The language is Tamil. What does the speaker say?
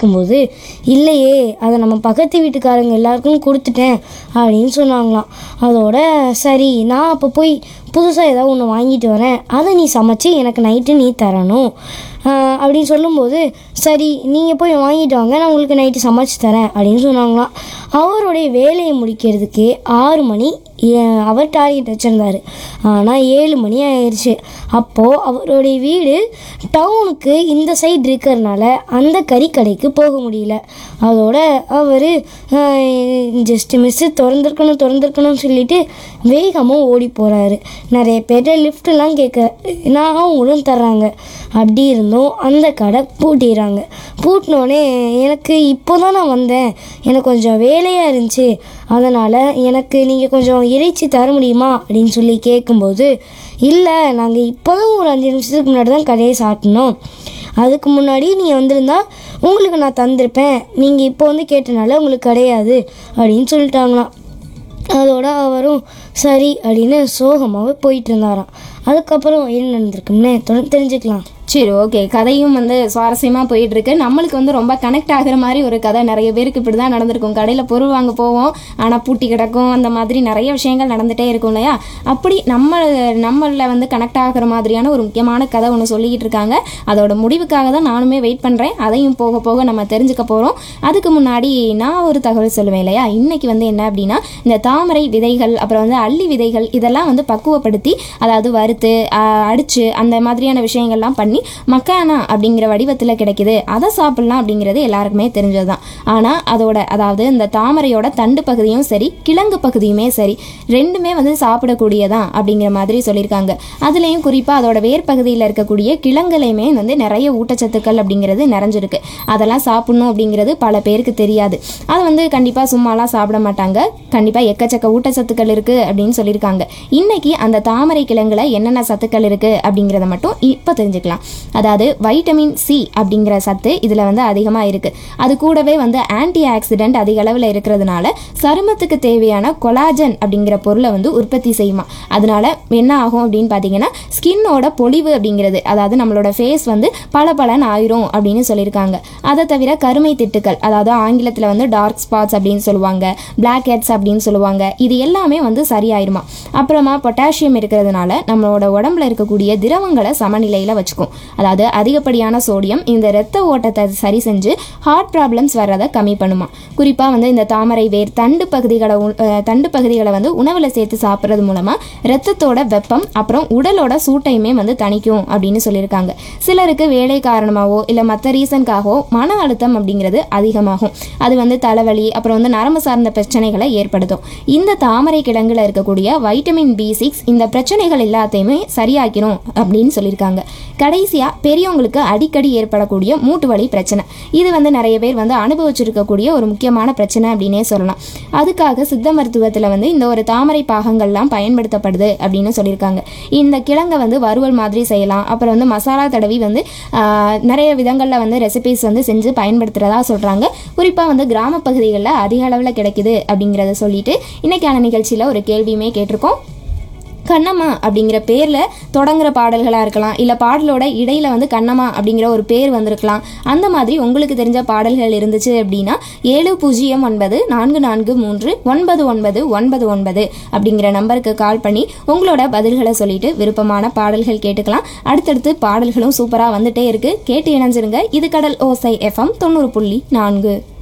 கேட்கும்போது இல்லையே அதை நம்ம பக்கத்து வீட்டுக்காரங்க எல்லாருக்கும் கொடுத்துட்டேன் அப்படின்னு சொன்னாங்களாம் அதோட சரி நான் அப்போ போய் புதுசாக ஏதாவது ஒன்று வாங்கிட்டு வரேன் அதை நீ சமைச்சு எனக்கு நைட்டு நீ தரணும் ஆஹ் அப்படின்னு சொல்லும்போது சரி நீங்கள் போய் வாங்கிட்டு வாங்க நான் உங்களுக்கு நைட்டு சமைச்சு தரேன் அப்படின்னு சொன்னாங்களாம் அவருடைய வேலையை முடிக்கிறதுக்கு ஆறு மணி ஏ- அவர் டார்கெட் வச்சுருந்தாரு ஆனால் ஏழு மணி ஆயிடுச்சு அப்போது அவருடைய வீடு டவுனுக்கு இந்த சைடு இருக்கிறதுனால அந்த கறிக்கடைக்கு போக முடியல அதோட அவர் ஜஸ்ட் மிஸ்ஸு திறந்துருக்கணும் திறந்துருக்கணும்னு சொல்லிட்டு வேகமாக ஓடி போகிறாரு நிறைய பேர்ட்ட லிஃப்ட்லாம் கேட்க நான் அவங்களும் தர்றாங்க அப்படி இருந்தும் அந்த கடை பூட்டிடுறாங்க பூட்டினோடனே எனக்கு இப்போ தான் நான் வந்தேன் எனக்கு கொஞ்சம் வேலையாக இருந்துச்சு அதனால் எனக்கு நீங்கள் கொஞ்சம் இறைச்சி தர முடியுமா அப்படின்னு சொல்லி கேட்கும்போது இல்லை நாங்கள் இப்போ தான் ஒரு அஞ்சு நிமிஷத்துக்கு முன்னாடி தான் கடையை சாட்டினோம் அதுக்கு முன்னாடி நீங்கள் வந்திருந்தா உங்களுக்கு நான் தந்திருப்பேன் நீங்கள் இப்போ வந்து கேட்டனால உங்களுக்கு கிடையாது அப்படின்னு சொல்லிட்டாங்களாம் அதோட அவரும் சரி அப்படின்னு சோகமாகவே போயிட்டு இருந்தாராம் அதுக்கப்புறம் என்ன நடந்திருக்குன்னு தொடர்ந்து தெரிஞ்சுக்கலாம் சரி ஓகே கதையும் வந்து சுவாரஸ்யமாக போயிட்டு இருக்கு நம்மளுக்கு வந்து ரொம்ப கனெக்ட் ஆகுற மாதிரி ஒரு கதை நிறைய பேருக்கு இப்படி தான் நடந்திருக்கும் கடையில் பொருள் வாங்க போவோம் ஆனால் பூட்டி கிடக்கும் அந்த மாதிரி நிறைய விஷயங்கள் நடந்துகிட்டே இருக்கும் இல்லையா அப்படி நம்ம நம்மளில் வந்து கனெக்ட் ஆகுற மாதிரியான ஒரு முக்கியமான கதை ஒன்று சொல்லிக்கிட்டு இருக்காங்க அதோட முடிவுக்காக தான் நானுமே வெயிட் பண்ணுறேன் அதையும் போக போக நம்ம தெரிஞ்சுக்க போகிறோம் அதுக்கு முன்னாடி நான் ஒரு தகவல் சொல்லுவேன் இல்லையா இன்னைக்கு வந்து என்ன அப்படின்னா இந்த தாமரை விதைகள் அப்புறம் வந்து அள்ளி விதைகள் இதெல்லாம் வந்து பக்குவப்படுத்தி அதாவது வறுத்து ஆஹ், அடிச்சு அந்த மாதிரியான விஷயங்கள்லாம் பண்ணி மக்கானா அப்படிங்கிற வடிவத்தில் கிடைக்குது அதை சாப்பிடலாம் அப்படிங்கிறது எல்லாருக்குமே தெரிஞ்சது தான் ஆனால் அதோட அதாவது இந்த தாமரையோட தண்டு பகுதியும் சரி கிழங்கு பகுதியுமே சரி ரெண்டுமே வந்து சாப்பிடக்கூடியதான் அப்படிங்கிற மாதிரி சொல்லியிருக்காங்க அதுலேயும் குறிப்பாக அதோட வேர் பகுதியில் இருக்கக்கூடிய கிழங்குலையுமே வந்து நிறைய ஊட்டச்சத்துக்கள் அப்படிங்கிறது நிறைஞ்சிருக்கு அதெல்லாம் சாப்பிடணும் அப்படிங்கிறது பல பேருக்கு தெரியாது அதை வந்து கண்டிப்பாக சும்மாலாம் சாப்பிட மாட்டாங்க கண்டிப்பாக எக்கச்சக்க ஊட்டச்சத்துக்கள் இருக்குது அப்படின்னு சொல்லியிருக்காங்க இன்னைக்கு அந்த தாமரை கிழங்குல என்னென்ன சத்துக்கள் இருக்குது அப்படிங்கிறத மட்டும் இப்போ தெரிஞ்சுக்கலாம் அதாவது வைட்டமின் சி அப்படிங்கிற சத்து இதில் வந்து அதிகமாக இருக்குது அது கூடவே வந்து ஆன்டி ஆக்சிடென்ட் அதிக அளவில் இருக்கிறதுனால சருமத்துக்கு தேவையான கொலாஜன் அப்படிங்கிற பொருளை வந்து உற்பத்தி செய்யுமா அதனால என்ன ஆகும் அப்படின்னு பார்த்தீங்கன்னா ஸ்கின்னோட பொலிவு அப்படிங்கிறது அதாவது நம்மளோட ஃபேஸ் வந்து பளபளன்னு ஆயிரும் அப்படின்னு சொல்லியிருக்காங்க அதை தவிர கருமை திட்டுக்கள் அதாவது ஆங்கிலத்தில் வந்து டார்க் ஸ்பாட்ஸ் அப்படின்னு சொல்லுவாங்க பிளாக் ஹெட்ஸ் அப்படின்னு சொல்லுவாங்க இது எல்லாமே வந்து சரியாயிருமா அப்புறமா பொட்டாசியம் இருக்கிறதுனால நம்மளோட உடம்புல இருக்கக்கூடிய திரவங்களை சமநிலையில் வச்சுக்கும் அதாவது அதிகப்படியான சோடியம் இந்த இரத்த ஓட்டத்தை சரி செஞ்சு ஹார்ட் ப்ராப்ளம்ஸ் வர்றதை கம்மி பண்ணுமா குறிப்பாக வந்து இந்த தாமரை வேர் தண்டு பகுதிகளை உ- அஹ் தண்டு பகுதிகளை வந்து உணவில் சேர்த்து சாப்பிட்றது மூலமாக ரத்தத்தோட வெப்பம் அப்புறம் உடலோட சூட்டையுமே வந்து தணிக்கும் அப்படின்னு சொல்லியிருக்காங்க சிலருக்கு வேலை காரணமாகவோ இல்லை மற்ற ரீசனுக்காகவோ மன அழுத்தம் அப்படிங்கிறது அதிகமாகும் அது வந்து தலைவலி அப்புறம் வந்து நரம்பு சார்ந்த பிரச்சனைகளை ஏற்படுத்தும் இந்த தாமரை கிழங்குல இருக்கக்கூடிய வைட்டமின் பி சிக்ஸ் இந்த பிரச்சனைகள் எல்லாத்தையுமே சரியாக்கிரும் அப்படின்னு சொல்லியிருக்காங்க கடைசியா பெரியவங்களுக்கு அடிக்கடி ஏற்படக்கூடிய மூட்டு வலி பிரச்சனை இது வந்து நிறைய பேர் வந்து அனுபவிச்சிருக்கக்கூடிய ஒரு முக்கியமான பிரச்சனை அப்படின்னே சொல்லலாம் அதுக்காக சித்த மருத்துவத்தில் வந்து இந்த ஒரு தாமரை பாகங்கள்லாம் பயன்படுத்தப்படுது அப்படின்னு சொல்லியிருக்காங்க இந்த கிழங்கை வந்து வறுவல் மாதிரி செய்யலாம் அப்புறம் வந்து மசாலா தடவி வந்து ஆஹ், நிறைய விதங்களில் வந்து ரெசிபிஸ் வந்து செஞ்சு பயன்படுத்துகிறதா சொல்கிறாங்க குறிப்பாக வந்து கிராம பகுதிகளில் அதிக அளவில் கிடைக்குது அப்படிங்கிறத சொல்லிட்டு இன்னைக்கான நிகழ்ச்சியில் ஒரு கேள்வியுமே கேட்டிருக்கோம் கண்ணம்மா அப்படிங்கிற பேரில் தொடங்குற பாடல்களாக இருக்கலாம் இல்லை பாடலோட இடையில வந்து கண்ணம்மா அப்படிங்கிற ஒரு பேர் வந்திருக்கலாம் அந்த மாதிரி உங்களுக்கு தெரிஞ்ச பாடல்கள் இருந்துச்சு அப்படின்னா ஏழு பூஜ்ஜியம் ஒன்பது நான்கு நான்கு மூன்று ஒன்பது ஒன்பது ஒன்பது ஒன்பது அப்படிங்கிற நம்பருக்கு கால் பண்ணி உங்களோட பதில்களை சொல்லிட்டு விருப்பமான பாடல்கள் கேட்டுக்கலாம் அடுத்தடுத்து பாடல்களும் சூப்பராக வந்துட்டே இருக்கு கேட்டு இணைஞ்சிருங்க இது கடல் ஓசை எஃப்எம் தொண்ணூறு புள்ளி நான்கு